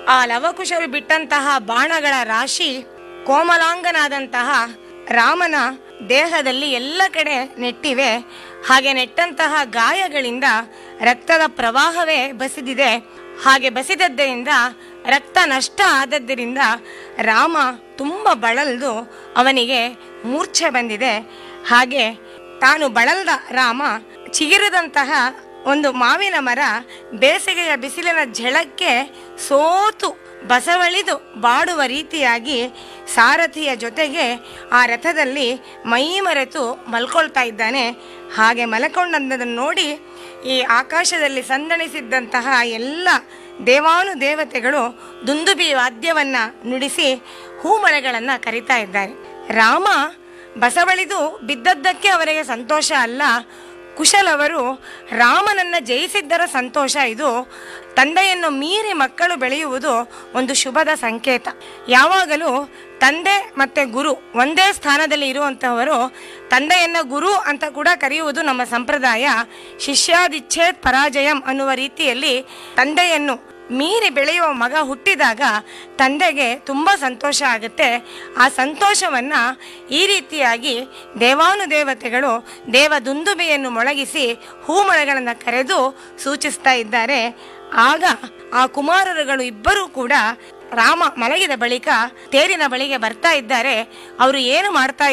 ಆ ಲವಕುಶರು ಬಿಟ್ಟಂತಹ ಬಾಣಗಳ ರಾಶಿ ಕೋಮಲಾಂಗನಾದಂತಹ ರಾಮನ ದೇಹದಲ್ಲಿ ಎಲ್ಲ ಕಡೆ ನೆಟ್ಟಿವೆ ಹಾಗೆ ನೆಟ್ಟಂತಹ ಗಾಯಗಳಿಂದ ರಕ್ತದ ಪ್ರವಾಹವೇ ಬಸಿದಿದೆ ಹಾಗೆ ಬಸಿದದ್ದರಿಂದ ರಕ್ತ ನಷ್ಟ ಆದದ್ದರಿಂದ ರಾಮ ತುಂಬ ಬಳಲ್ದು ಅವನಿಗೆ ಮೂರ್ಛೆ ಬಂದಿದೆ ಹಾಗೆ ತಾನು ಬಳಲ್ದ ರಾಮ ಚಿಗಿರದಂತಹ ಒಂದು ಮಾವಿನ ಮರ ಬೇಸಿಗೆಯ ಬಿಸಿಲಿನ ಝಳಕ್ಕೆ ಸೋತು ಬಸವಳಿದು ಬಾಡುವ ರೀತಿಯಾಗಿ ಸಾರಥಿಯ ಜೊತೆಗೆ ಆ ರಥದಲ್ಲಿ ಮೈ ಮರೆತು ಮಲ್ಕೊಳ್ತಾ ಇದ್ದಾನೆ ಹಾಗೆ ಮಲ್ಕೊಂಡದ್ದನ್ನು ನೋಡಿ ಈ ಆಕಾಶದಲ್ಲಿ ಸಂದಣಿಸಿದ್ದಂತಹ ಎಲ್ಲ ದೇವಾನು ದೇವತೆಗಳು ದುಂದುಬಿ ವಾದ್ಯವನ್ನ ನುಡಿಸಿ ಹೂಮಳೆಗಳನ್ನು ಕರಿತಾ ಇದ್ದಾರೆ ರಾಮ ಬಸವಳಿದು ಬಿದ್ದದ್ದಕ್ಕೆ ಅವರಿಗೆ ಸಂತೋಷ ಅಲ್ಲ ಕುಶಲವರು ರಾಮನನ್ನ ಜಯಿಸಿದ್ದರ ಸಂತೋಷ ಇದು ತಂದೆಯನ್ನು ಮೀರಿ ಮಕ್ಕಳು ಬೆಳೆಯುವುದು ಒಂದು ಶುಭದ ಸಂಕೇತ ಯಾವಾಗಲೂ ತಂದೆ ಮತ್ತೆ ಗುರು ಒಂದೇ ಸ್ಥಾನದಲ್ಲಿ ಇರುವಂತಹವರು ತಂದೆಯನ್ನ ಗುರು ಅಂತ ಕೂಡ ಕರೆಯುವುದು ನಮ್ಮ ಸಂಪ್ರದಾಯ ಶಿಷ್ಯಾದಿಚ್ಛೇದ್ ಪರಾಜಯಂ ಅನ್ನುವ ರೀತಿಯಲ್ಲಿ ತಂದೆಯನ್ನು ಮೀರಿ ಬೆಳೆಯುವ ಮಗ ಹುಟ್ಟಿದಾಗ ತಂದೆಗೆ ತುಂಬ ಸಂತೋಷ ಆಗುತ್ತೆ ಆ ಸಂತೋಷವನ್ನ ಈ ರೀತಿಯಾಗಿ ದೇವಾನುದೇವತೆಗಳು ದೇವ ದುಂದುಬೆಯನ್ನು ಮೊಳಗಿಸಿ ಹೂಮಳೆಗಳನ್ನು ಕರೆದು ಸೂಚಿಸ್ತಾ ಇದ್ದಾರೆ ಆಗ ಆ ಕುಮಾರರುಗಳು ಇಬ್ಬರೂ ಕೂಡ ರಾಮ ಮಲಗಿದ ಬಳಿಕ ತೇರಿನ ಬಳಿಗೆ ಬರ್ತಾ ಇದ್ದಾರೆ ಅವರು ಏನು ಮಾಡ್ತಾ